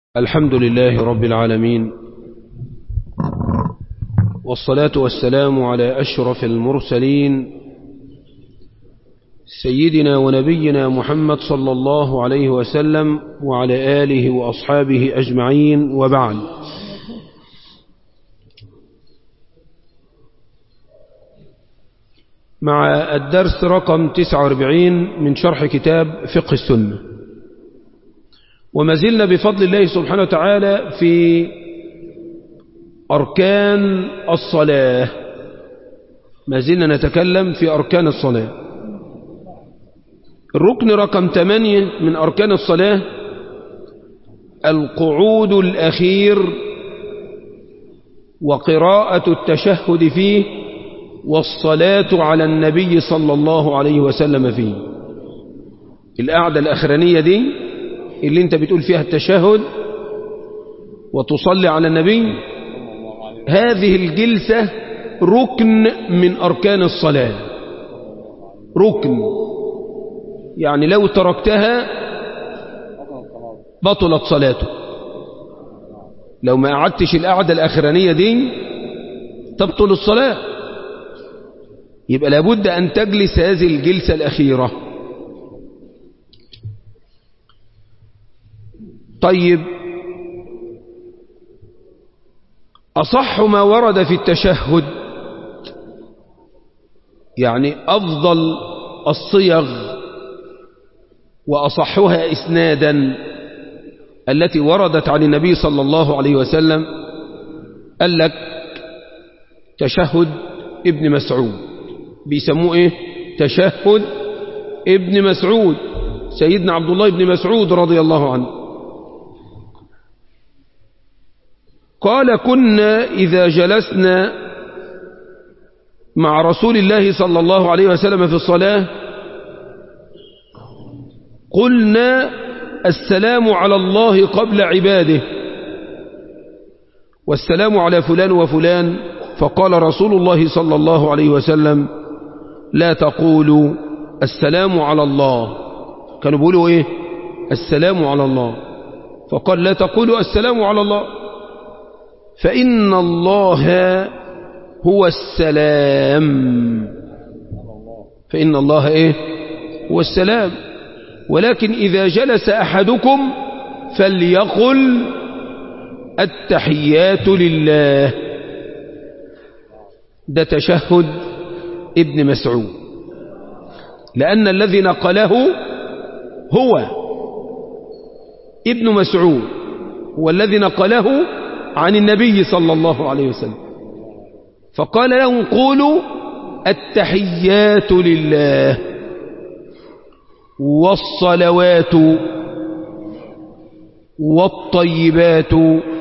الحمد لله رب العالمين والصلاة والسلام على أشرف المرسلين سيدنا ونبينا محمد صلى الله عليه وسلم وعلى آله وأصحابه أجمعين وبعد مع الدرس رقم 49 من شرح كتاب فقه السنة وما زلنا بفضل الله سبحانه وتعالى في أركان الصلاة ما زلنا نتكلم في أركان الصلاة الركن رقم 8 من أركان الصلاة القعود الأخير وقراءة التشهد فيه والصلاة على النبي صلى الله عليه وسلم فيه القعدة الأخرانية دي اللي انت بتقول فيها التشهد وتصلي على النبي هذه الجلسة ركن من أركان الصلاة ركن يعني لو تركتها بطلت صلاته لو ما قعدتش القعدة الأخرانية دي تبطل الصلاة يبقى لابد أن تجلس هذه الجلسة الأخيرة طيب أصح ما ورد في التشهد يعني أفضل الصيغ وأصحها إسنادا التي وردت عن النبي صلى الله عليه وسلم قال لك تشهد ابن مسعود بيسموه ايه تشهد ابن مسعود سيدنا عبد الله بن مسعود رضي الله عنه قال كنا إذا جلسنا مع رسول الله صلى الله عليه وسلم في الصلاة قلنا السلام على الله قبل عباده والسلام على فلان وفلان فقال رسول الله صلى الله عليه وسلم لا تقولوا السلام على الله كانوا بيقولوا ايه السلام على الله فقال لا تقولوا السلام على الله فإن الله هو السلام فإن الله ايه هو السلام ولكن إذا جلس أحدكم فليقل التحيات لله ده تشهد ابن مسعود لأن الذي نقله هو ابن مسعود هو الذي نقله عن النبي صلى الله عليه وسلم فقال لهم قولوا التحيات لله والصلوات والطيبات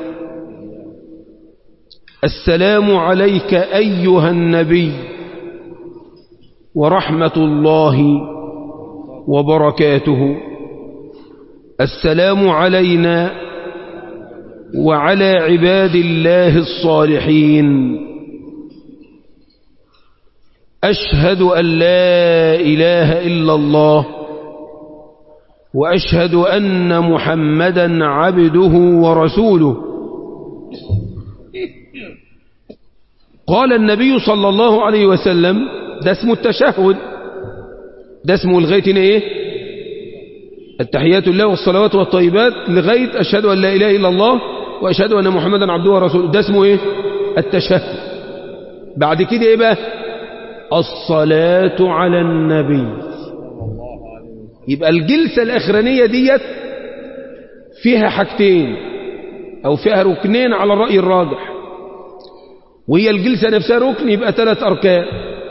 السلام عليك أيها النبي ورحمة الله وبركاته السلام علينا وعلى عباد الله الصالحين أشهد أن لا إله إلا الله وأشهد أن محمدا عبده ورسوله قال النبي صلى الله عليه وسلم ده اسمه التشهد ده اسمه لغاية ايه التحيات الله والصلوات والطيبات لغاية أشهد أن لا إله إلا الله وأشهد أن محمدا عبده ورسوله ده اسمه ايه التشهد بعد كده ايه بقى الصلاة على النبي يبقى الجلسة الأخرانية ديت فيها حاجتين أو فيها ركنين على الرأي الراجح وهي الجلسة نفسها ركن يبقى ثلاث أركان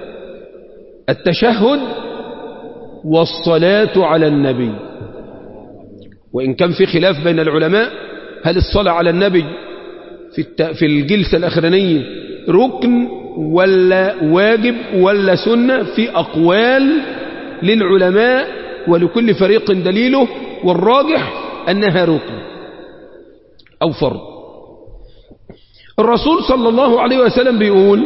التشهد والصلاة على النبي وإن كان في خلاف بين العلماء هل الصلاة على النبي في في الجلسة الأخرانية ركن ولا واجب ولا سنة في أقوال للعلماء ولكل فريق دليله والراجح أنها ركن أو فرض الرسول صلى الله عليه وسلم بيقول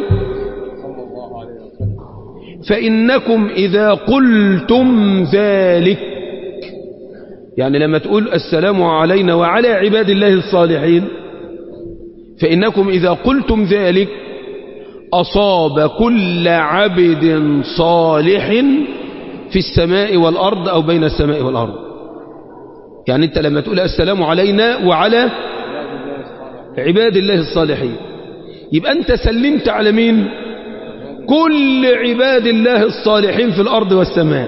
فإنكم إذا قلتم ذلك يعني لما تقول السلام علينا وعلى عباد الله الصالحين فإنكم إذا قلتم ذلك أصاب كل عبد صالح في السماء والأرض أو بين السماء والأرض يعني أنت لما تقول السلام علينا وعلى عباد الله الصالحين يبقى أنت سلمت على مين كل عباد الله الصالحين في الأرض والسماء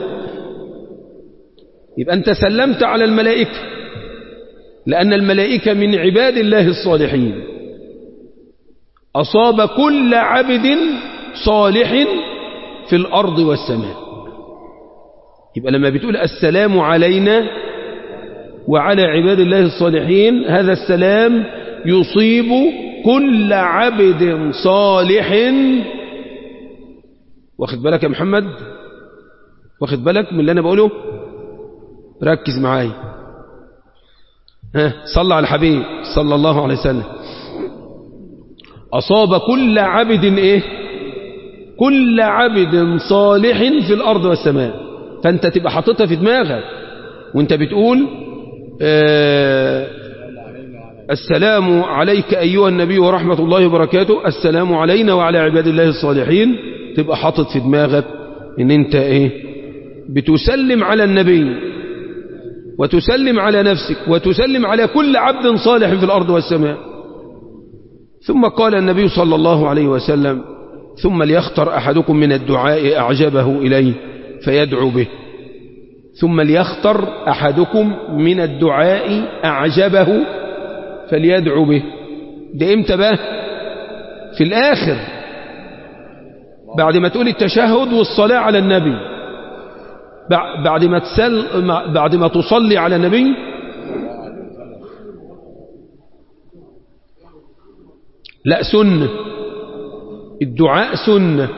يبقى أنت سلمت على الملائكة لأن الملائكة من عباد الله الصالحين أصاب كل عبد صالح في الأرض والسماء يبقى لما بتقول السلام علينا وعلى عباد الله الصالحين هذا السلام يصيب كل عبد صالح واخد بالك يا محمد واخد بالك من اللي أنا بقوله ركز معاي ها صلى على الحبيب صلى الله عليه وسلم أصاب كل عبد إيه كل عبد صالح في الأرض والسماء فأنت تبقى حاططها في دماغك وانت بتقول آه السلام عليك أيها النبي ورحمة الله وبركاته السلام علينا وعلى عباد الله الصالحين تبقى حاطط في دماغك ان انت ايه بتسلم على النبي وتسلم على نفسك وتسلم على كل عبد صالح في الأرض والسماء ثم قال النبي صلى الله عليه وسلم ثم ليختر أحدكم من الدعاء أعجبه إليه فيدعو به ثم ليختر أحدكم من الدعاء أعجبه فليدعو به ده امتى بقى في الآخر بعد ما تقول التشهد والصلاة على النبي بعد ما تسل بعد ما تصلي على النبي لا سنة الدعاء سنة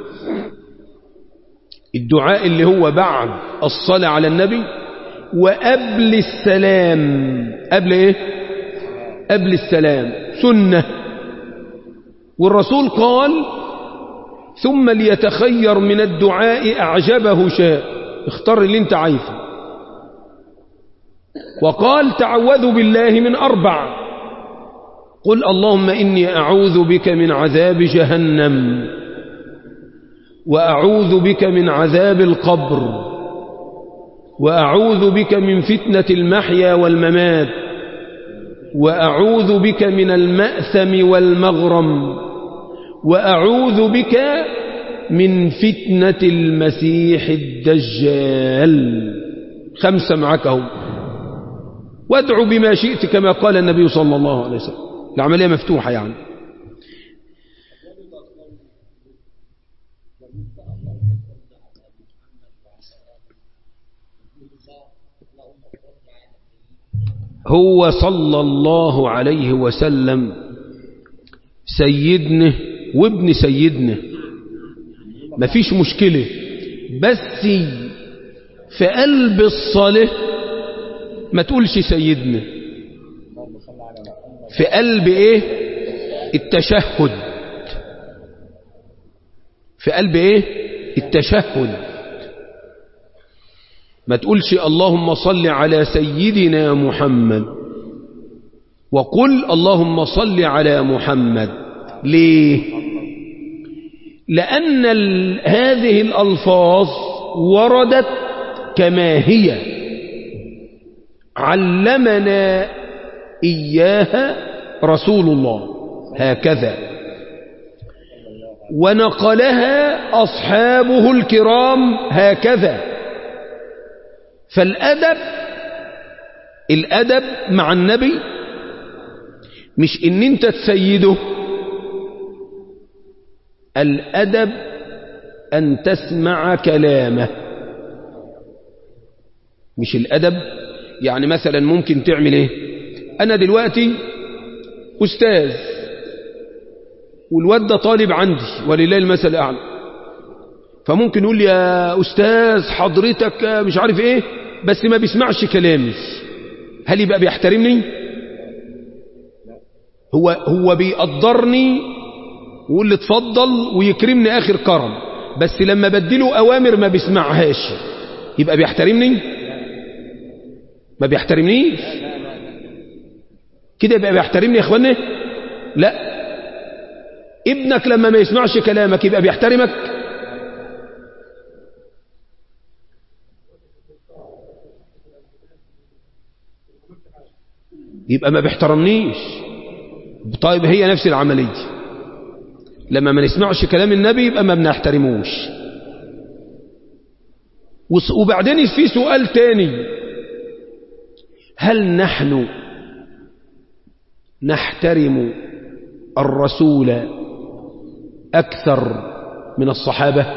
الدعاء اللي هو بعد الصلاة على النبي وقبل السلام قبل ايه قبل السلام سنة والرسول قال ثم ليتخير من الدعاء أعجبه شاء اختار اللي انت عايزه وقال تعوذوا بالله من أربع قل اللهم إني أعوذ بك من عذاب جهنم وأعوذ بك من عذاب القبر وأعوذ بك من فتنة المحيا والممات وأعوذ بك من المأثم والمغرم وأعوذ بك من فتنة المسيح الدجال خمسة معك اهو وادعو بما شئت كما قال النبي صلى الله عليه وسلم العملية مفتوحة يعني هو صلى الله عليه وسلم سيدنا وابن سيدنا مفيش مشكلة بس في قلب الصلاة ما تقولش سيدنا في قلب ايه التشهد في قلب ايه التشهد ما تقولش اللهم صل على سيدنا محمد وقل اللهم صل على محمد ليه لأن هذه الألفاظ وردت كما هي علمنا إياها رسول الله هكذا ونقلها أصحابه الكرام هكذا فالأدب الأدب مع النبي مش إن أنت تسيده الأدب أن تسمع كلامه مش الأدب يعني مثلا ممكن تعمل ايه أنا دلوقتي أستاذ والواد ده طالب عندي ولله المثل الأعلى فممكن يقول لي يا أستاذ حضرتك مش عارف إيه بس ما بيسمعش كلامي هل يبقى بيحترمني هو هو بيقدرني ويقول لي اتفضل ويكرمني آخر كرم بس لما بديله أوامر ما بيسمعهاش يبقى بيحترمني ما بيحترمنيش كده يبقى بيحترمني يا اخواني لا ابنك لما ما يسمعش كلامك يبقى بيحترمك يبقى ما بيحترمنيش طيب هي نفس العملية لما ما نسمعش كلام النبي يبقى ما بنحترموش وبعدين في سؤال تاني هل نحن نحترم الرسول أكثر من الصحابة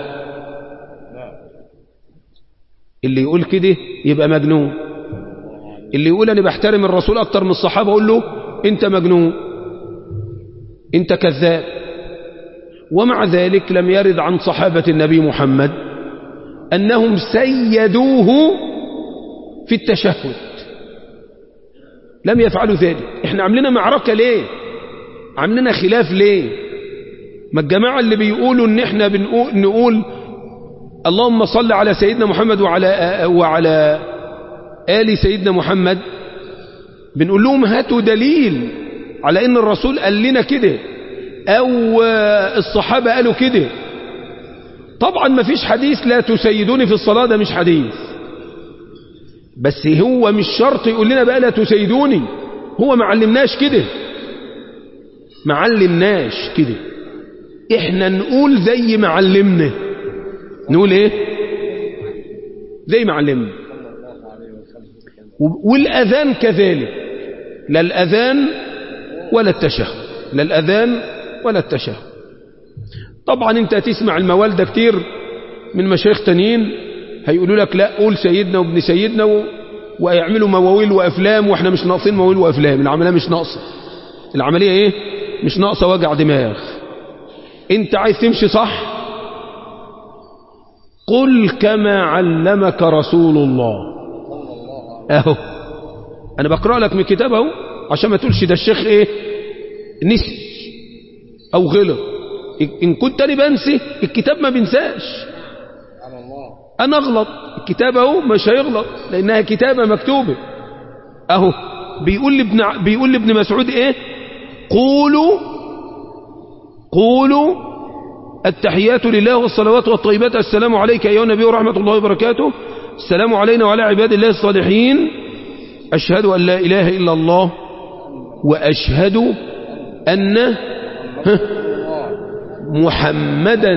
اللي يقول كده يبقى مجنون اللي يقول أنا بحترم الرسول أكثر من الصحابة أقول له أنت مجنون أنت كذاب ومع ذلك لم يرد عن صحابة النبي محمد أنهم سيدوه في التشهد لم يفعلوا ذلك احنا عاملين معركة ليه عاملين خلاف ليه ما الجماعة اللي بيقولوا ان احنا بنقول نقول اللهم صل على سيدنا محمد وعلى وعلى آل سيدنا محمد بنقول لهم هاتوا دليل على ان الرسول قال لنا كده او الصحابة قالوا كده طبعا ما فيش حديث لا تسيدوني في الصلاة ده مش حديث بس هو مش شرط يقول لنا بقى لا تسيدوني هو ما علمناش كده ما علمناش كده احنا نقول زي ما علمنا نقول ايه زي ما علمنا والاذان كذلك لا الاذان ولا التشهد لا الاذان ولا التشهد طبعا انت هتسمع الموال ده كتير من مشايخ تانيين هيقولوا لك لا قول سيدنا وابن سيدنا و... ويعملوا مواويل وافلام واحنا مش ناقصين مواويل وافلام العمليه مش ناقصه العمليه ايه مش ناقصه وجع دماغ انت عايز تمشي صح قل كما علمك رسول الله اهو انا بقرا لك من كتاب اهو عشان ما تقولش ده الشيخ ايه نسي او غلط ان كنت انا بنسي الكتاب ما بينساش انا اغلط الكتاب اهو مش هيغلط لانها كتابه مكتوبه اهو بيقول لابن بيقول لابن مسعود ايه قولوا قولوا التحيات لله والصلوات والطيبات السلام عليك ايها النبي ورحمه الله وبركاته السلام علينا وعلى عباد الله الصالحين اشهد ان لا اله الا الله واشهد ان محمدا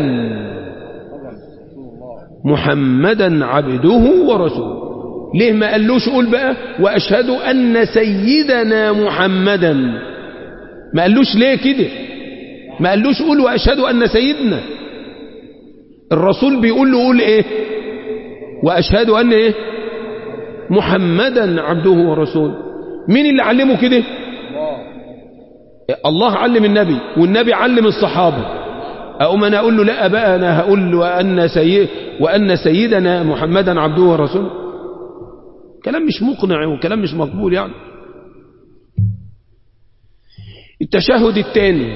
محمدا عبده ورسوله ليه ما قالوش قول بقى وأشهد أن سيدنا محمدا ما قالوش ليه كده ما قالوش قول وأشهد أن سيدنا الرسول بيقول له قول ايه وأشهد أن ايه محمدا عبده ورسوله مين اللي علمه كده الله علم النبي والنبي علم الصحابة أقوم أنا أقول له لا بقى أنا هقول وأن, سيد وأن سيدنا محمدا عبده ورسوله كلام مش مقنع وكلام مش مقبول يعني التشهد الثاني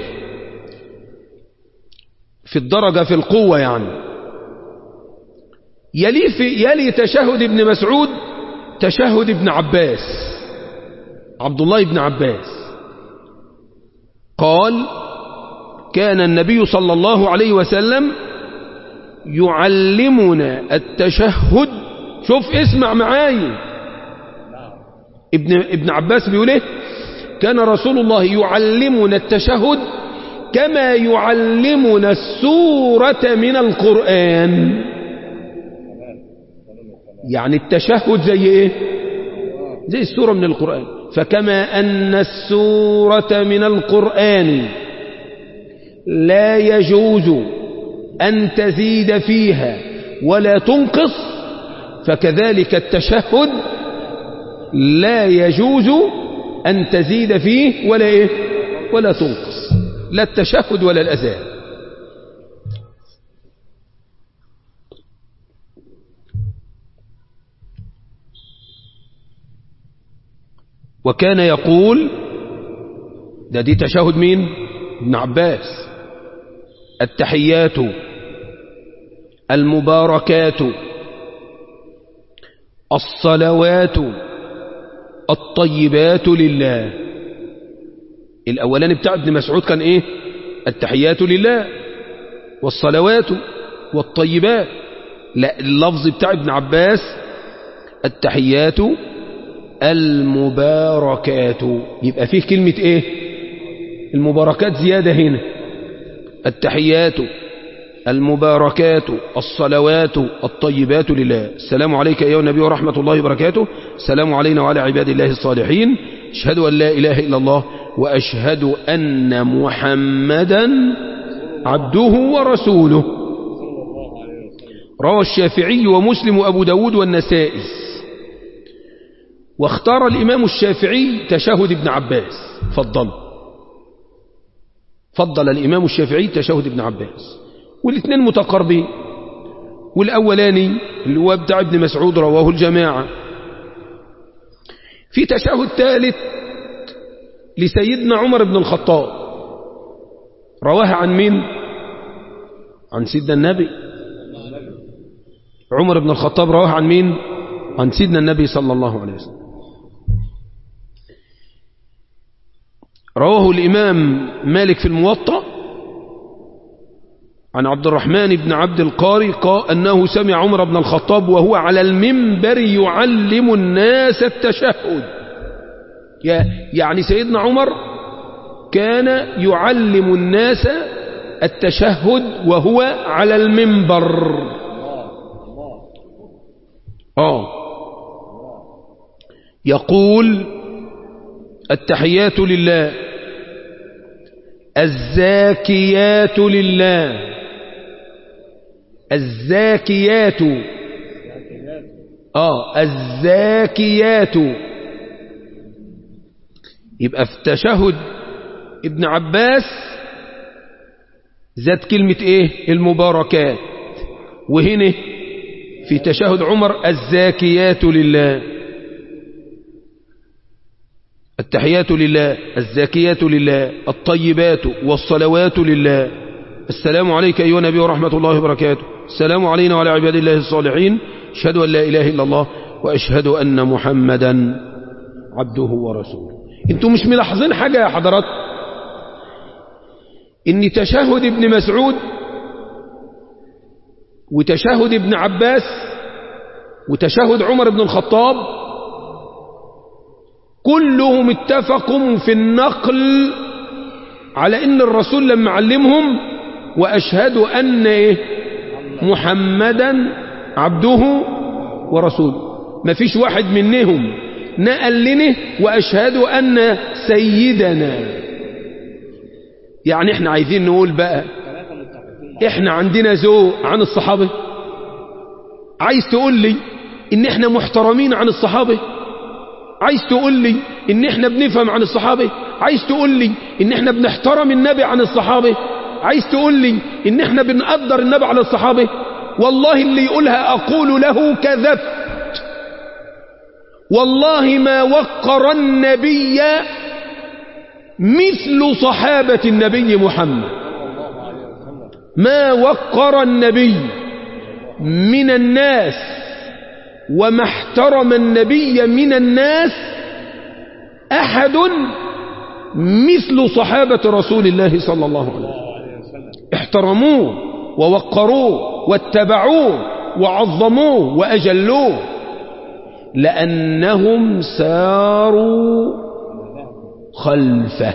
في الدرجة في القوة يعني يلي, في يلي تشهد ابن مسعود تشهد ابن عباس عبد الله بن عباس قال كان النبي صلى الله عليه وسلم يعلمنا التشهد شوف اسمع معاي ابن, ابن عباس بيقول ايه كان رسول الله يعلمنا التشهد كما يعلمنا السورة من القرآن يعني التشهد زي ايه زي السورة من القرآن فكما أن السورة من القرآن لا يجوز أن تزيد فيها ولا تنقص فكذلك التشهد لا يجوز أن تزيد فيه ولا إيه ولا تنقص لا التشهد ولا الأذان وكان يقول ده دي تشهد مين ابن عباس التحيات المباركات الصلوات الطيبات لله الأولاني بتاع ابن مسعود كان إيه التحيات لله والصلوات والطيبات لا اللفظ بتاع ابن عباس التحيات المباركات يبقى فيه كلمة ايه المباركات زيادة هنا التحيات المباركات الصلوات الطيبات لله السلام عليك أيها النبي ورحمة الله وبركاته السلام علينا وعلى عباد الله الصالحين أشهد أن لا إله إلا الله وأشهد أن محمدا عبده ورسوله روى الشافعي ومسلم وأبو داود والنسائي واختار الإمام الشافعي تشهد ابن عباس فضل فضل الإمام الشافعي تشهد ابن عباس والاثنين متقاربين والأولاني اللي هو بتاع ابن مسعود رواه الجماعة في تشهد ثالث لسيدنا عمر بن الخطاب رواها عن مين عن سيدنا النبي عمر بن الخطاب رواها عن مين عن سيدنا النبي صلى الله عليه وسلم رواه الإمام مالك في الموطأ عن عبد الرحمن بن عبد القاري قال أنه سمع عمر بن الخطاب وهو على المنبر يعلم الناس التشهد يعني سيدنا عمر كان يعلم الناس التشهد وهو على المنبر آه يقول التحيات لله الزاكيات لله الزاكيات آه الزاكيات يبقى في تشهد ابن عباس زاد كلمة ايه المباركات وهنا في تشهد عمر الزاكيات لله التحيات لله الزاكيات لله الطيبات والصلوات لله السلام عليك أيها النبي ورحمة الله وبركاته السلام علينا وعلى عباد الله الصالحين أشهد أن لا إله إلا الله وأشهد أن محمدا عبده ورسوله انتوا مش ملاحظين حاجة يا حضرات ان تشهد ابن مسعود وتشهد ابن عباس وتشهد عمر بن الخطاب كلهم اتفقوا في النقل على ان الرسول لما علمهم واشهد ان ايه محمدا عبده ورسوله ما فيش واحد منهم نقل لنا واشهد ان سيدنا يعني احنا عايزين نقول بقى احنا عندنا ذوق عن الصحابة عايز تقول لي ان احنا محترمين عن الصحابة عايز تقول لي ان احنا بنفهم عن الصحابة عايز تقول لي ان احنا بنحترم النبي عن الصحابة عايز تقول لي ان احنا بنقدر النبي على الصحابة والله اللي يقولها اقول له كذبت والله ما وقر النبي مثل صحابة النبي محمد ما وقر النبي من الناس وما احترم النبي من الناس أحد مثل صحابة رسول الله صلى الله عليه وسلم احترموه ووقروه واتبعوه وعظموه وأجلوه لأنهم ساروا خلفه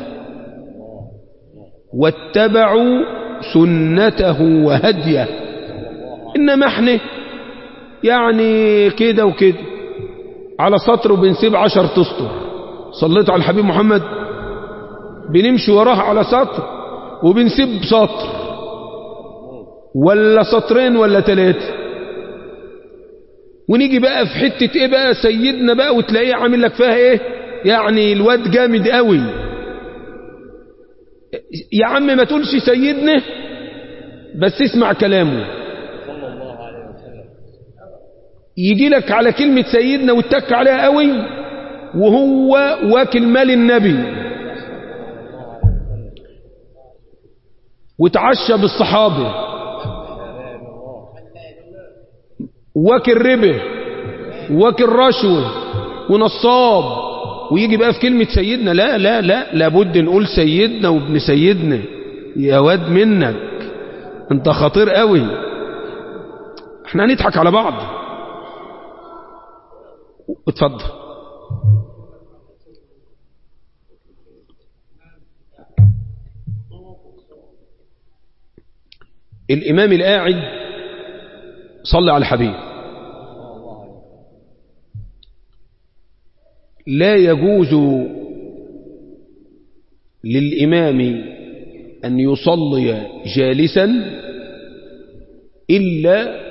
واتبعوا سنته وهديه إنما احنا يعني كده وكده على سطر وبنسيب عشر تسطر صليت على الحبيب محمد بنمشي وراه على سطر وبنسيب سطر ولا سطرين ولا ثلاثة ونيجي بقى في حتة ايه بقى سيدنا بقى وتلاقيه عامل لك فيها ايه يعني الواد جامد قوي يا عم ما تقولش سيدنا بس اسمع كلامه يجي لك على كلمة سيدنا واتك عليها قوي وهو واكل مال النبي وتعشى بالصحابة واكل ربه واكل رشوه ونصاب ويجي بقى في كلمة سيدنا لا لا لا لابد نقول سيدنا وابن سيدنا يا واد منك انت خطير قوي احنا هنضحك على بعض اتفضل الإمام القاعد صلى على الحبيب لا يجوز للإمام أن يصلي جالسا إلا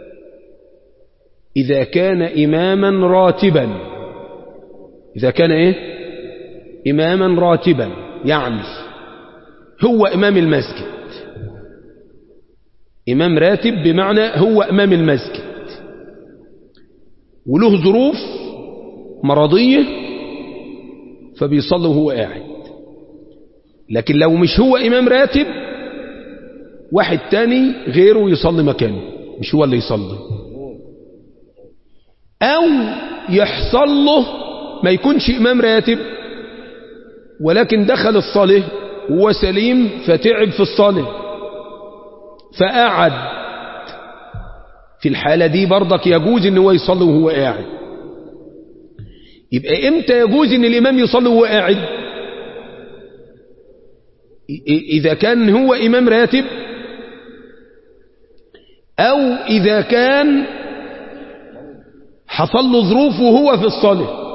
إذا كان إماما راتبا إذا كان إيه إماما راتبا يعني هو إمام المسجد إمام راتب بمعنى هو إمام المسجد وله ظروف مرضية فبيصلي وهو قاعد لكن لو مش هو إمام راتب واحد تاني غيره يصلي مكانه مش هو اللي يصلي أو يحصل له ما يكونش إمام راتب ولكن دخل الصلاة وهو سليم فتعب في الصلاة فقعد في الحالة دي برضك يجوز ان هو يصلي وهو قاعد يبقى امتى يجوز ان الامام يصلي وهو قاعد اذا كان هو امام راتب او اذا كان حصل له ظروف وهو في الصلاة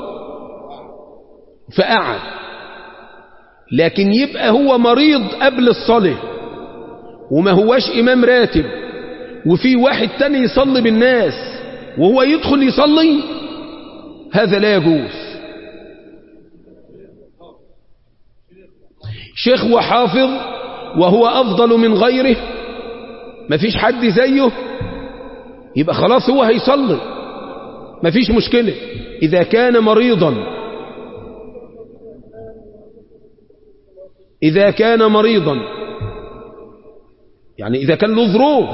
فقعد لكن يبقى هو مريض قبل الصلاة وما هواش إمام راتب وفي واحد تاني يصلي بالناس وهو يدخل يصلي هذا لا يجوز شيخ وحافظ وهو أفضل من غيره ما فيش حد زيه يبقى خلاص هو هيصلي ما فيش مشكلة إذا كان مريضا إذا كان مريضا يعني إذا كان له ظروف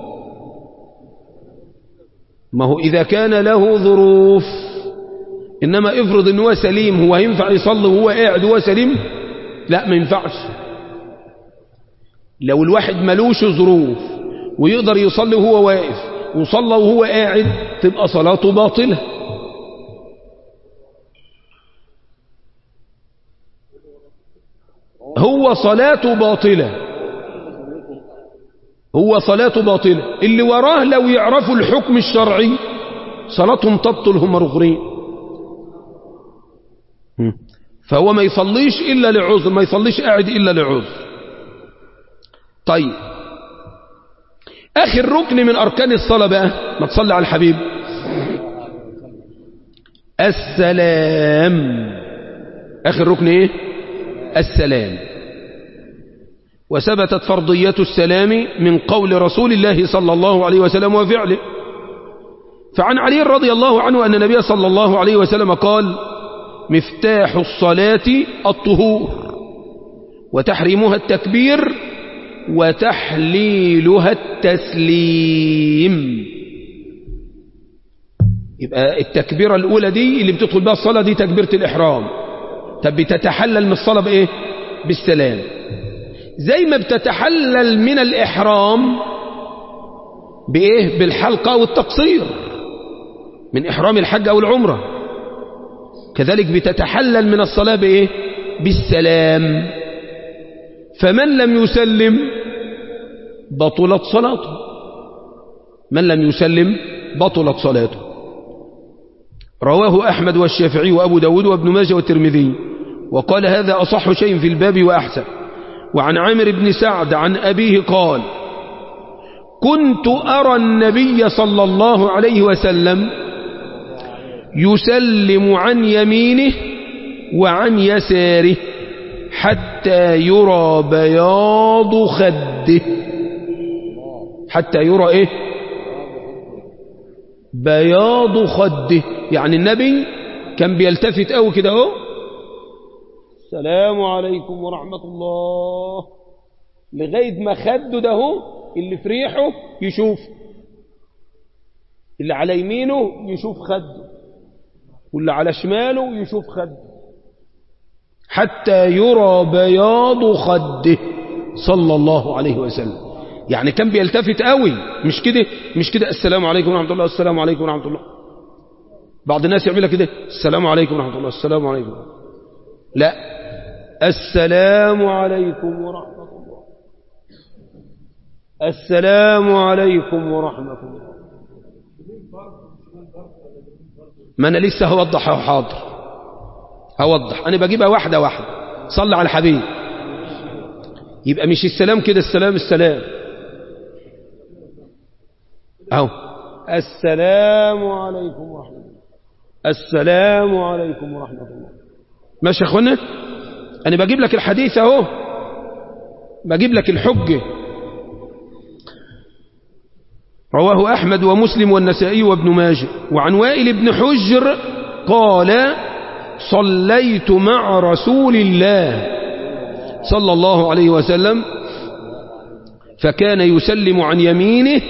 ما هو إذا كان له ظروف إنما افرض إن هو سليم هو ينفع يصلي وهو قاعد وهو سليم لا ما ينفعش لو الواحد ملوش ظروف ويقدر يصلي وهو واقف وصلى وهو قاعد تبقى صلاته باطلة هو صلاته باطلة هو صلاته باطلة اللي وراه لو يعرفوا الحكم الشرعي صلاتهم تبطل هم رغرين فهو ما يصليش إلا لعذر ما يصليش قاعد إلا لعذر طيب آخر ركن من أركان الصلاة بقى ما تصلي على الحبيب السلام آخر ركن إيه السلام وثبتت فرضية السلام من قول رسول الله صلى الله عليه وسلم وفعله فعن علي رضي الله عنه أن النبي صلى الله عليه وسلم قال مفتاح الصلاة الطهور وتحريمها التكبير وتحليلها التسليم يبقى التكبيرة الأولى دي اللي بتدخل بها الصلاة دي تكبيرة الإحرام طب بتتحلل من الصلاة بإيه بالسلام زي ما بتتحلل من الإحرام بإيه بالحلقة والتقصير من إحرام الحج أو العمرة كذلك بتتحلل من الصلاة بإيه بالسلام فمن لم يسلم بطلت صلاته من لم يسلم بطلت صلاته رواه أحمد والشافعي وأبو داود وابن ماجه والترمذي وقال هذا أصح شيء في الباب وأحسن وعن عامر بن سعد عن أبيه قال كنت أرى النبي صلى الله عليه وسلم يسلم عن يمينه وعن يساره حتى يرى بياض خده حتى يرى ايه بياض خده يعني النبي كان بيلتفت قوي كده اهو السلام عليكم ورحمة الله لغاية ما خده ده اهو اللي في ريحه يشوف اللي على يمينه يشوف خده واللي على شماله يشوف خده حتى يرى بياض خده صلى الله عليه وسلم يعني كان بيلتفت قوي مش كده مش كده السلام عليكم ورحمة الله السلام عليكم ورحمة الله بعض الناس يعملها كده السلام عليكم ورحمة الله السلام عليكم لا السلام عليكم ورحمة الله السلام عليكم ورحمة الله ما أنا لسه هوضح حاضر هوضح أنا بجيبها واحدة واحدة صلى على الحبيب يبقى مش السلام كده السلام السلام أهو السلام عليكم ورحمة الله السلام عليكم ورحمة الله ماشي يا اخوانا أنا بجيب لك الحديث أهو بجيب لك الحجة رواه أحمد ومسلم والنسائي وابن ماجه وعن وائل بن حجر قال صليت مع رسول الله صلى الله عليه وسلم فكان يسلم عن يمينه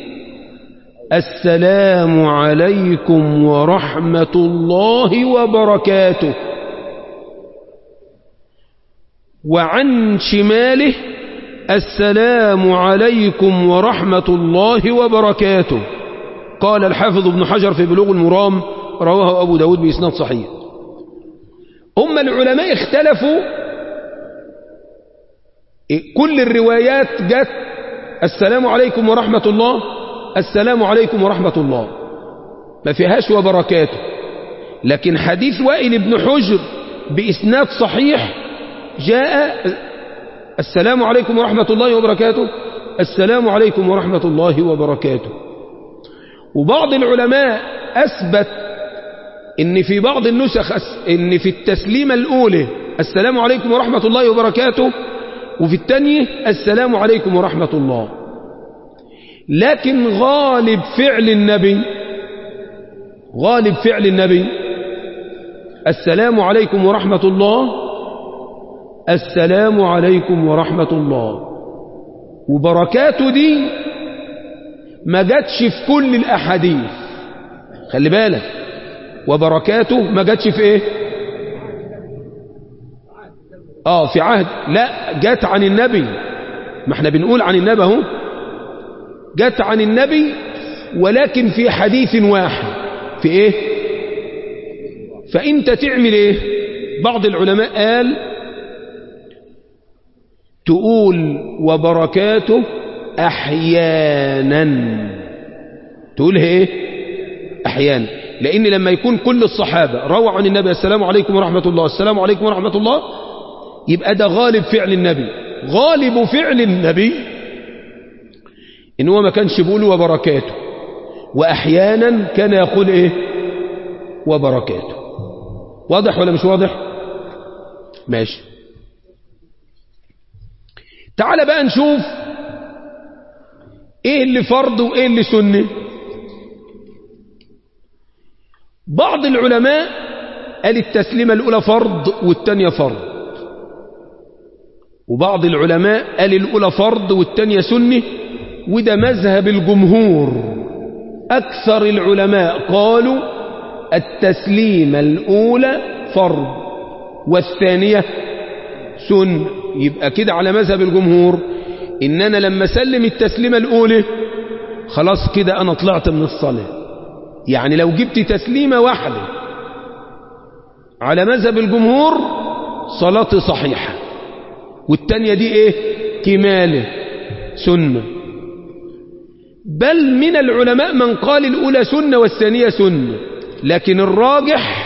السلام عليكم ورحمة الله وبركاته وعن شماله السلام عليكم ورحمة الله وبركاته قال الحافظ ابن حجر في بلوغ المرام رواه أبو داود بإسناد صحيح هم العلماء اختلفوا كل الروايات جت السلام عليكم ورحمة الله السلام عليكم ورحمة الله ما فيهاش وبركاته لكن حديث وائل بن حجر بإسناد صحيح جاء السلام عليكم ورحمة الله وبركاته السلام عليكم ورحمة الله وبركاته وبعض العلماء أثبت إن في بعض النسخ إن في التسليمة الأولى السلام عليكم ورحمة الله وبركاته وفي الثانية السلام عليكم ورحمة الله لكن غالب فعل النبي غالب فعل النبي السلام عليكم ورحمة الله السلام عليكم ورحمة الله وبركاته دي ما جاتش في كل الأحاديث خلي بالك وبركاته ما جاتش في ايه اه في عهد لا جات عن النبي ما احنا بنقول عن النبي اهو جات عن النبي ولكن في حديث واحد في ايه فانت تعمل ايه بعض العلماء قال تقول وبركاته احيانا تقول ايه احيانا لان لما يكون كل الصحابة روى عن النبي السلام عليكم ورحمة الله السلام عليكم ورحمة الله يبقى ده غالب فعل النبي غالب فعل النبي ان هو ما كانش بيقول وبركاته واحيانا كان يقول ايه وبركاته واضح ولا مش واضح ماشي تعال بقى نشوف ايه اللي فرض وايه اللي سنه بعض العلماء قال التسليمة الأولى فرض والتانية فرض وبعض العلماء قال الأولى فرض والتانية سنة وده مذهب الجمهور أكثر العلماء قالوا التسليمة الأولى فرض والثانية سنة يبقى كده على مذهب الجمهور إن أنا لما سلم التسليمة الأولى خلاص كده أنا طلعت من الصلاة يعني لو جبت تسليمة واحدة على مذهب الجمهور صلاتي صحيحة والتانية دي ايه كماله سنة بل من العلماء من قال الأولى سنة والثانية سنة لكن الراجح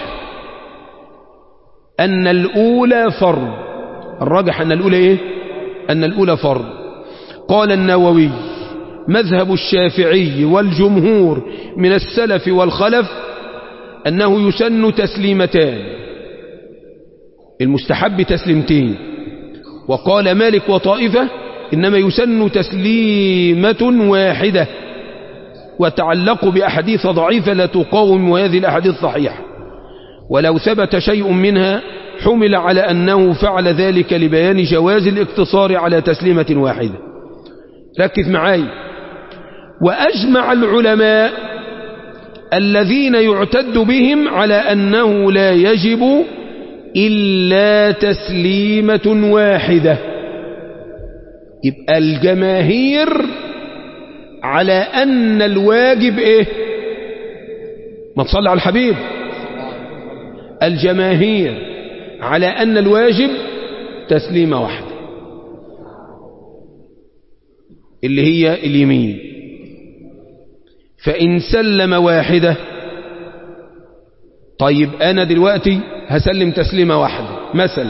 أن الأولى فرض الراجح أن الأولى إيه أن الأولى فرض قال النووي مذهب الشافعي والجمهور من السلف والخلف أنه يسن تسليمتان المستحب تسليمتين وقال مالك وطائفة إنما يسن تسليمة واحدة وتعلق بأحاديث ضعيفة لا تقاوم وهذه الأحاديث صحيحة ولو ثبت شيء منها حمل على أنه فعل ذلك لبيان جواز الاقتصار على تسليمة واحدة ركز معاي وأجمع العلماء الذين يعتد بهم على أنه لا يجب إلا تسليمة واحدة يبقى الجماهير على أن الواجب إيه ما تصلي على الحبيب الجماهير على أن الواجب تسليمة واحدة اللي هي اليمين فإن سلم واحدة طيب أنا دلوقتي هسلم تسليمة واحدة مثلا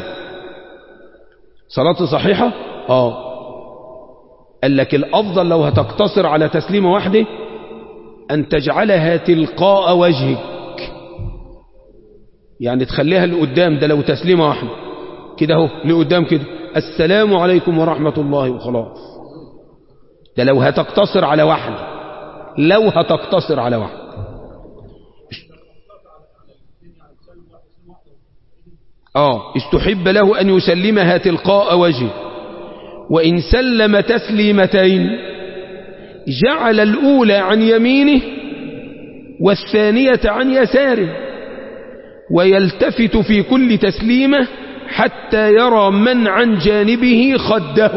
صلاة صحيحة آه قال لك الأفضل لو هتقتصر على تسليمة واحدة أن تجعلها تلقاء وجهك يعني تخليها لقدام ده لو تسليمة واحدة كده اهو لقدام كده السلام عليكم ورحمة الله وخلاص ده لو هتقتصر على واحدة لو هتقتصر على واحدة آه استحب له أن يسلمها تلقاء وجهه وإن سلم تسليمتين جعل الأولى عن يمينه والثانية عن يساره ويلتفت في كل تسليمة حتى يرى من عن جانبه خده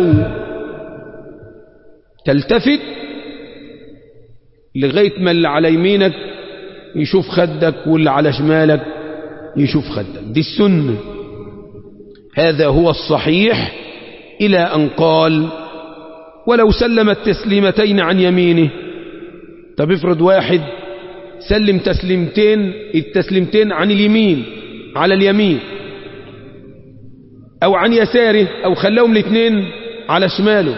تلتفت لغاية ما اللي على يمينك يشوف خدك واللي على شمالك يشوف خدك دي السنة هذا هو الصحيح إلى أن قال ولو سلم التسليمتين عن يمينه طب افرض واحد سلم تسليمتين التسليمتين عن اليمين على اليمين أو عن يساره أو خلاهم الاثنين على شماله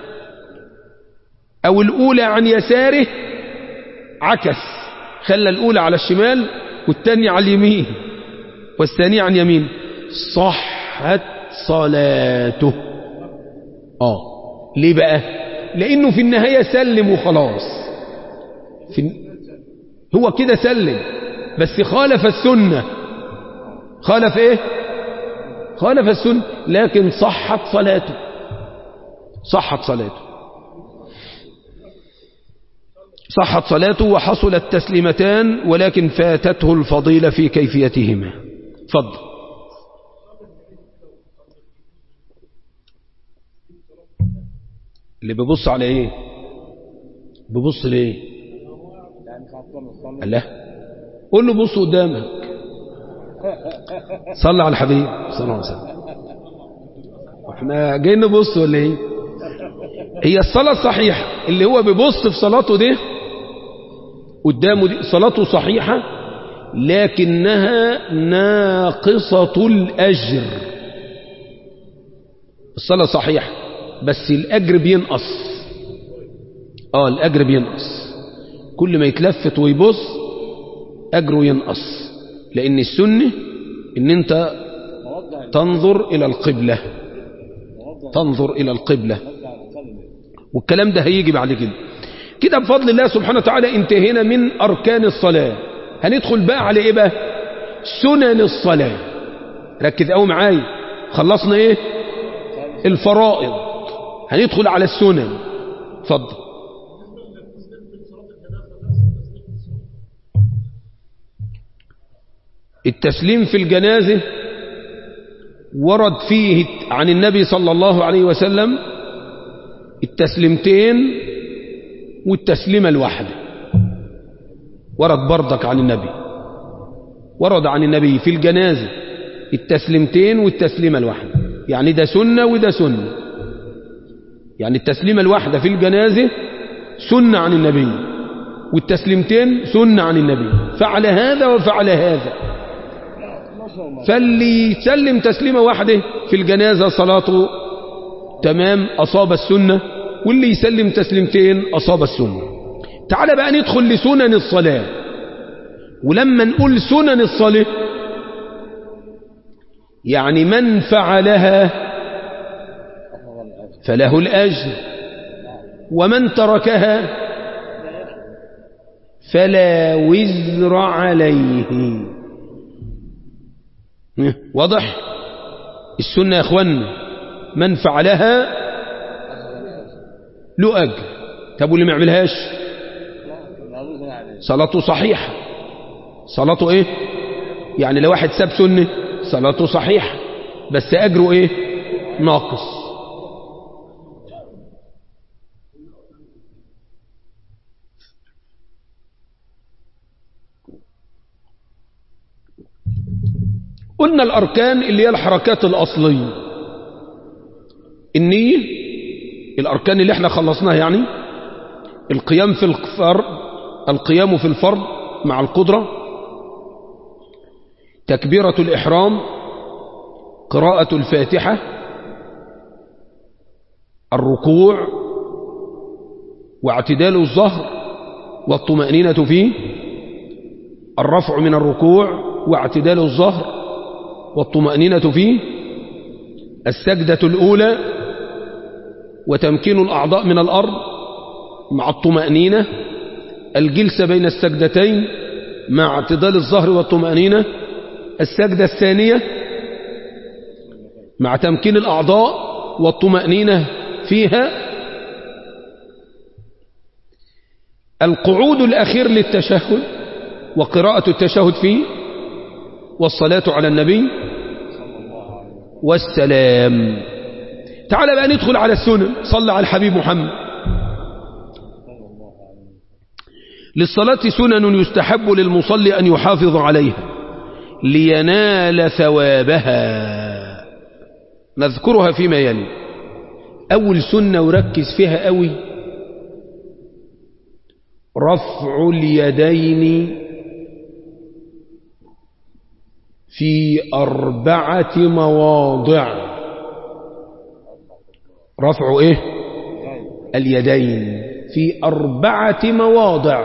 أو الأولى عن يساره عكس خلى الأولى على الشمال والثانية على اليمين والثانية عن يمين صحت صلاته آه ليه بقى لأنه في النهاية سلم وخلاص في هو كده سلم بس خالف السنة خالف ايه خالف السنة لكن صحت صلاته صحت صلاته صحت صلاته وحصل التسليمتان ولكن فاتته الفضيلة في كيفيتهما فضل اللي بيبص على ايه بيبص ليه الله قول له بص قدامك صلى على الحبيب صلى الله عليه وسلم احنا جايين نبص ولا ايه هي الصلاة الصحيحة اللي هو بيبص في صلاته دي قدامه دي صلاته صحيحة لكنها ناقصة الأجر الصلاة صحيحة بس الأجر بينقص اه الأجر بينقص كل ما يتلفت ويبص أجره ينقص لأن السنة إن أنت تنظر إلى القبلة تنظر إلى القبلة والكلام ده هيجي بعد كده كده بفضل الله سبحانه وتعالى انتهينا من أركان الصلاة هندخل بقى على إيه بقى سنن الصلاة ركز قوي معايا خلصنا إيه الفرائض هندخل على السنن اتفضل التسليم في الجنازة ورد فيه عن النبي صلى الله عليه وسلم التسليمتين والتسليمة الواحدة ورد برضك عن النبي ورد عن النبي في الجنازة التسليمتين والتسليمة الواحدة يعني ده سنة وده سنة يعني التسليمة الواحدة في الجنازة سنة عن النبي والتسليمتين سنة عن النبي فعل هذا وفعل هذا فاللي يسلم تسليمة واحدة في الجنازة صلاته تمام أصاب السنة واللي يسلم تسليمتين أصاب السنة تعال بقى ندخل لسنن الصلاة ولما نقول سنن الصلاة يعني من فعلها فله الأجر ومن تركها فلا وزر عليه واضح السنة يا اخوان من فعلها له أجر طب واللي ما يعملهاش صلاته صحيحة صلاته ايه يعني لو واحد ساب سنة صلاته صحيحة بس أجره إيه ناقص قلنا الأركان اللي هي الحركات الأصلية النية الأركان اللي احنا خلصناها يعني القيام في الفرض القيام في الفرض مع القدرة تكبيرة الإحرام قراءة الفاتحة الركوع واعتدال الظهر والطمأنينة فيه الرفع من الركوع واعتدال الظهر والطمأنينة فيه السجدة الأولى وتمكين الأعضاء من الأرض مع الطمأنينة الجلسة بين السجدتين مع اعتدال الظهر والطمأنينة السجدة الثانية مع تمكين الأعضاء والطمأنينة فيها القعود الأخير للتشهد وقراءة التشهد فيه والصلاة على النبي والسلام تعال بقى ندخل على السنن صلى على الحبيب محمد للصلاة سنن يستحب للمصلي أن يحافظ عليها لينال ثوابها نذكرها فيما يلي أول سنة وركز فيها قوي رفع اليدين في أربعة مواضع رفع إيه اليدين في أربعة مواضع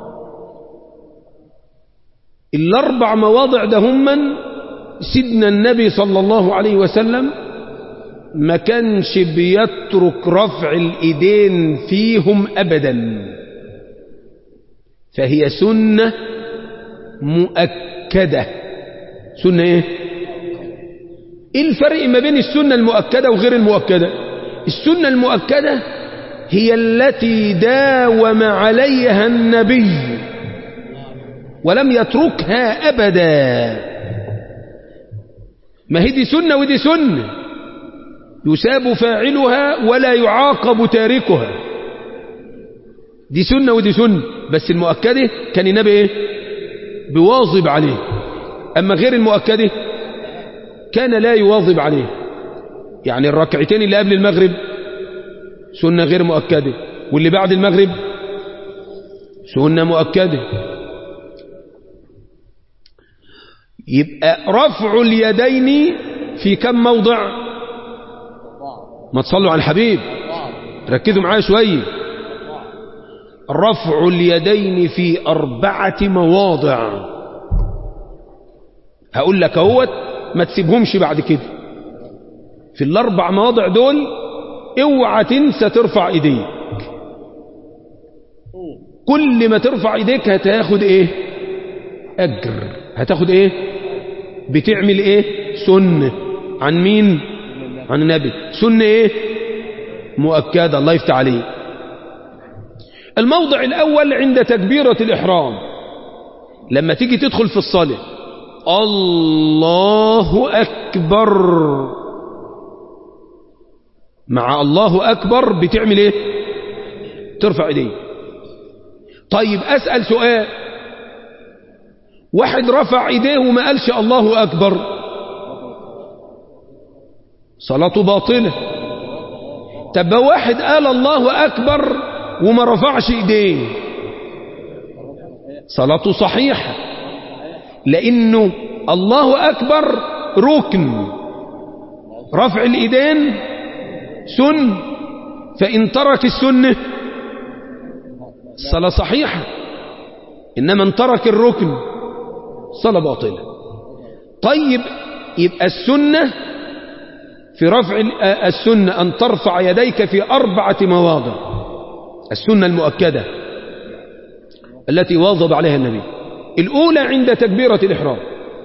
الأربع مواضع ده هم سيدنا النبي صلى الله عليه وسلم ما كانش بيترك رفع الإيدين فيهم أبدا فهي سنة مؤكدة سنة ايه ايه الفرق ما بين السنة المؤكدة وغير المؤكدة السنة المؤكدة هي التي داوم عليها النبي ولم يتركها أبدا ما هي دي سنة ودي سنة يساب فاعلها ولا يعاقب تاركها دي سنة ودي سنة بس المؤكدة كان النبي ايه بواظب عليه أما غير المؤكدة كان لا يواظب عليه يعني الركعتين اللي قبل المغرب سنة غير مؤكدة واللي بعد المغرب سنة مؤكدة يبقى رفع اليدين في كم موضع ما تصلوا على الحبيب ركزوا معايا شوية رفع اليدين في أربعة مواضع هقول لك اهوت ما تسيبهمش بعد كده في الاربع مواضع دول اوعى تنسى ترفع ايديك كل ما ترفع ايديك هتاخد ايه اجر هتاخد ايه بتعمل ايه سنة عن مين عن النبي سنة ايه مؤكدة الله يفتح عليه الموضع الاول عند تكبيرة الاحرام لما تيجي تدخل في الصلاة الله أكبر مع الله أكبر بتعمل ايه ترفع ايديه طيب أسأل سؤال واحد رفع ايديه وما قالش الله أكبر صلاته باطلة طب واحد قال الله أكبر وما رفعش ايديه صلاته صحيحة لأنه الله أكبر ركن رفع الإيدين سن فإن ترك السنة صلاة صحيحة إنما ان ترك الركن صلاة باطلة طيب يبقى السنة في رفع السنة أن ترفع يديك في أربعة مواضع السنة المؤكدة التي واظب عليها النبي الأولى عند تكبيرة الإحرام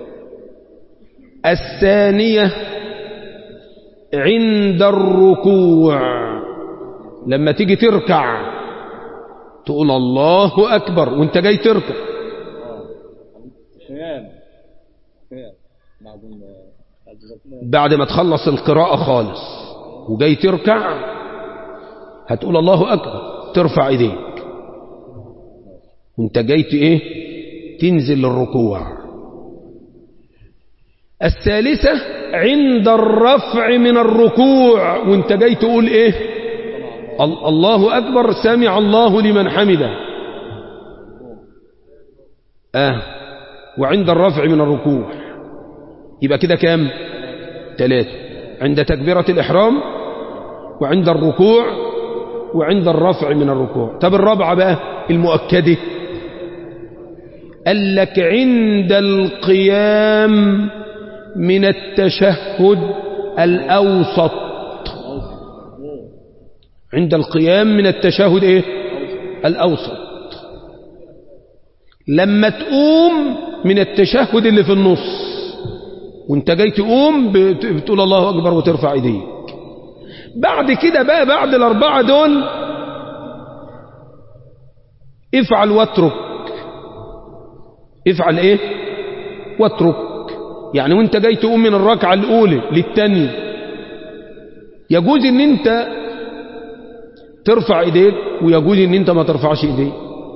الثانية عند الركوع لما تيجي تركع تقول الله أكبر وانت جاي تركع قيام قيام بعد بعد ما تخلص القراءة خالص وجاي تركع هتقول الله أكبر ترفع ايديك وانت جاي ايه تنزل للركوع الثالثة عند الرفع من الركوع وانت جاي تقول ايه الله أكبر سمع الله لمن حمده آه وعند الرفع من الركوع يبقى كده كام ثلاثة عند تكبيرة الإحرام وعند الركوع وعند الرفع من الركوع طب الرابعة بقى المؤكدة قال لك عند القيام من التشهد الأوسط عند القيام من التشهد ايه الأوسط لما تقوم من التشهد اللي في النص وانت جاي تقوم بتقول الله أكبر وترفع ايديك بعد كده بقى بعد الأربعة دول افعل واترك افعل ايه واترك يعني وانت جاي تقوم من الركعة الأولى للتانية يجوز ان انت ترفع ايديك ويجوز ان انت ما ترفعش ايديك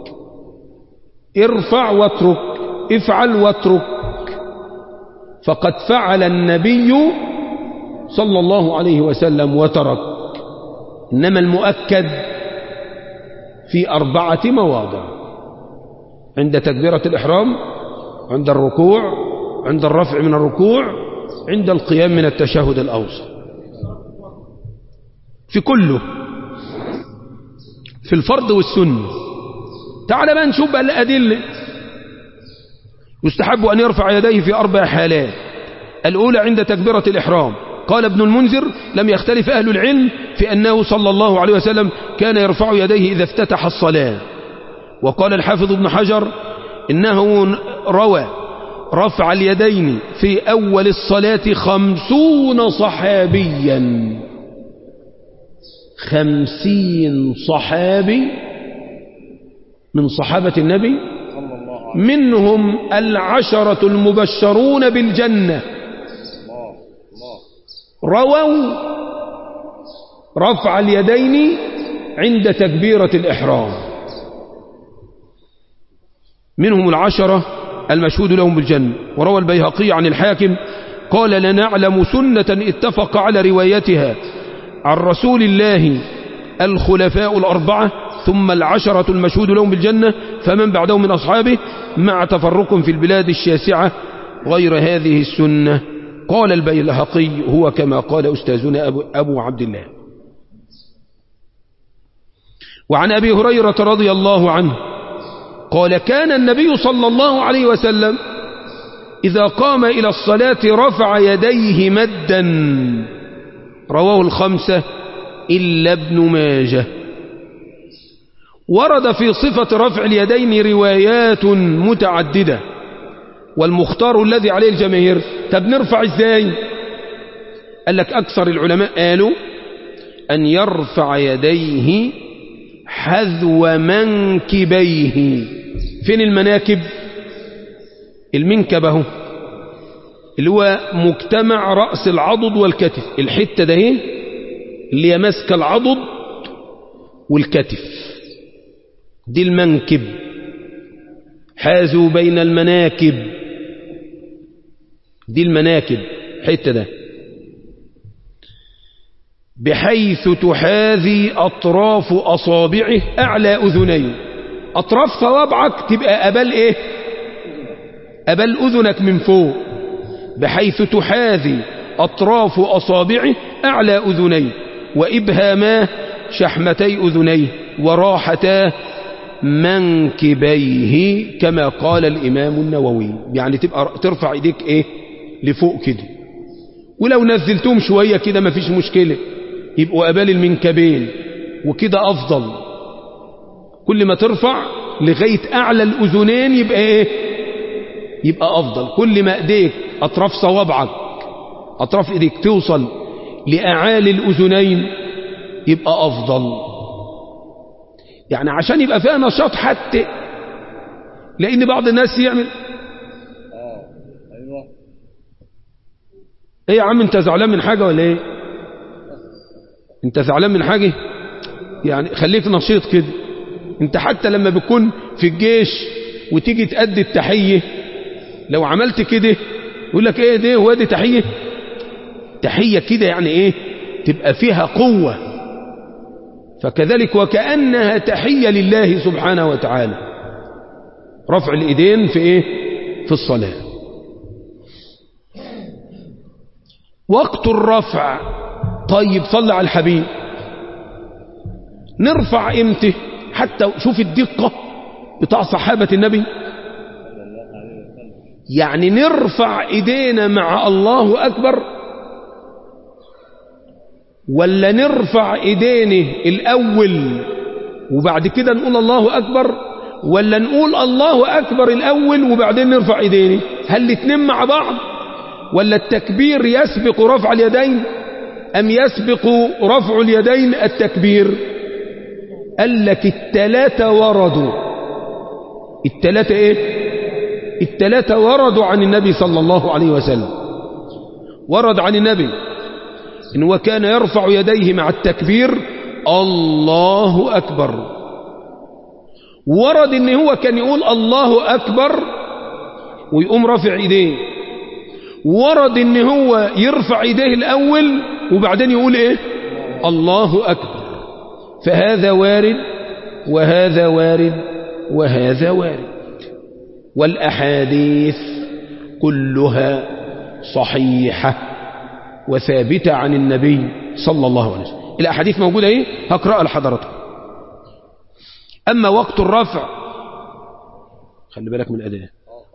ارفع واترك افعل واترك فقد فعل النبي صلى الله عليه وسلم وترك إنما المؤكد في أربعة مواضع عند تكبيرة الإحرام عند الركوع عند الرفع من الركوع عند القيام من التشهد الأوسط في كله في الفرض والسنة تعال بقى نشوف بقى الأدلة يستحب أن يرفع يديه في أربع حالات الأولى عند تكبيرة الإحرام قال ابن المنذر لم يختلف أهل العلم في أنه صلى الله عليه وسلم كان يرفع يديه إذا افتتح الصلاة وقال الحافظ ابن حجر إنه روى رفع اليدين في أول الصلاة خمسون صحابيا خمسين صحابي من صحابة النبي منهم العشرة المبشرون بالجنة رووا رفع اليدين عند تكبيرة الإحرام منهم العشرة المشهود لهم بالجنة وروى البيهقي عن الحاكم قال لا نعلم سنة اتفق على روايتها عن رسول الله الخلفاء الأربعة ثم العشرة المشهود لهم بالجنة فمن بعدهم من أصحابه مع تفرق في البلاد الشاسعة غير هذه السنة قال البيلهقي هو كما قال أستاذنا أبو, أبو عبد الله وعن أبي هريرة رضي الله عنه قال كان النبي صلى الله عليه وسلم إذا قام إلى الصلاة رفع يديه مدا رواه الخمسة إلا ابن ماجه ورد في صفة رفع اليدين روايات متعددة والمختار الذي عليه الجماهير طب نرفع ازاي قال لك أكثر العلماء قالوا أن يرفع يديه حذو منكبيه فين المناكب المنكب اهو اللي هو مجتمع رأس العضد والكتف الحتة ده اهي اللي هي ماسكه العضد والكتف دي المنكب حازوا بين المناكب دي المناكب حتة ده بحيث تحاذي أطراف أصابعه أعلى أذنيه أطراف صوابعك تبقى أبل إيه أبل أذنك من فوق بحيث تحاذي أطراف أصابعه أعلى أذنيه وإبهاماه شحمتي أذنيه وراحتاه منكبيه كما قال الإمام النووي يعني تبقى ترفع ايديك ايه لفوق كده ولو نزلتهم شوية كده مفيش مشكلة يبقوا قبال المنكبين وكده أفضل كل ما ترفع لغاية أعلى الأذنين يبقى إيه يبقى أفضل كل ما إيديك أطراف صوابعك أطراف إيديك توصل لأعالي الأذنين يبقى أفضل يعني عشان يبقى فيها نشاط حتى لأن بعض الناس يعمل ايه يا عم انت زعلان من حاجة ولا ايه انت زعلان من حاجة يعني خليك نشيط كده انت حتى لما بتكون في الجيش وتيجي تأدي التحية لو عملت كده يقول لك ايه ده هو دي تحية تحية كده يعني ايه تبقى فيها قوة فكذلك وكأنها تحية لله سبحانه وتعالى رفع الإيدين في ايه في الصلاة وقت الرفع طيب صلى على الحبيب نرفع امتى حتى شوف الدقة بتاع صحابة النبي يعني نرفع ايدينا مع الله اكبر ولا نرفع ايدينا الاول وبعد كده نقول الله اكبر ولا نقول الله اكبر الاول وبعدين نرفع ايدينا هل الاثنين مع بعض ولا التكبير يسبق رفع اليدين ام يسبق رفع اليدين التكبير قال لك التلاتة وردوا التلاتة ايه التلاتة وردوا عن النبي صلى الله عليه وسلم ورد عن النبي إن وكان يرفع يديه مع التكبير الله أكبر ورد إن هو كان يقول الله أكبر ويقوم رافع ايديه ورد إن هو يرفع ايديه الأول وبعدين يقول إيه الله أكبر فهذا وارد وهذا وارد وهذا وارد والأحاديث كلها صحيحة وثابتة عن النبي صلى الله عليه وسلم الأحاديث موجودة ايه هقرأ لحضراتكم أما وقت الرفع خلي بالك من الأداء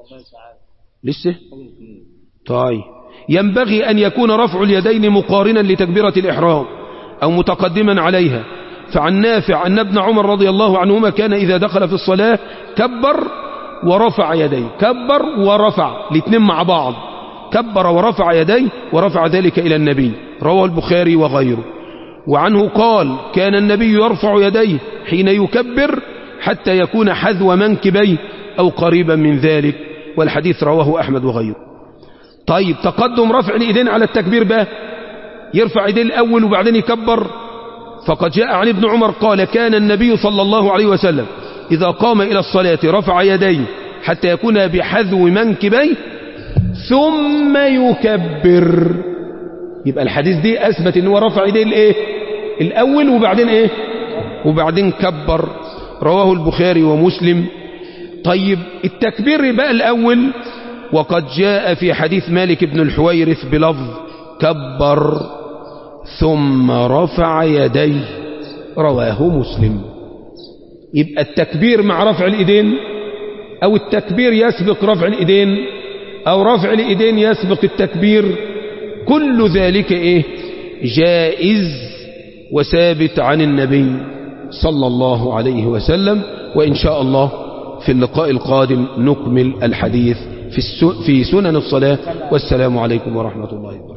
لسه طيب ينبغي أن يكون رفع اليدين مقارنا لتكبيرة الإحرام أو متقدما عليها فعن نافع أن ابن عمر رضي الله عنهما كان إذا دخل في الصلاة كبر ورفع يديه كبر ورفع الاثنين مع بعض كبر ورفع يديه ورفع ذلك إلى النبي رواه البخاري وغيره وعنه قال كان النبي يرفع يديه حين يكبر حتى يكون حذو منكبيه أو قريبا من ذلك والحديث رواه أحمد وغيره طيب تقدم رفع الإيدين على التكبير بقى يرفع ايديه الأول وبعدين يكبر فقد جاء عن ابن عمر قال كان النبي صلى الله عليه وسلم إذا قام إلى الصلاة رفع يديه حتى يكون بحذو منكبيه ثم يكبر يبقى الحديث دي أثبت أنه رفع يديه الإيه الأول وبعدين إيه وبعدين كبر رواه البخاري ومسلم طيب التكبير بقى الأول وقد جاء في حديث مالك بن الحويرث بلفظ كبر ثم رفع يديه رواه مسلم يبقى التكبير مع رفع الإيدين أو التكبير يسبق رفع الإيدين أو رفع الإيدين يسبق التكبير كل ذلك إيه جائز وثابت عن النبي صلى الله عليه وسلم وإن شاء الله في اللقاء القادم نكمل الحديث في, في سنن الصلاة والسلام عليكم ورحمة الله وبركاته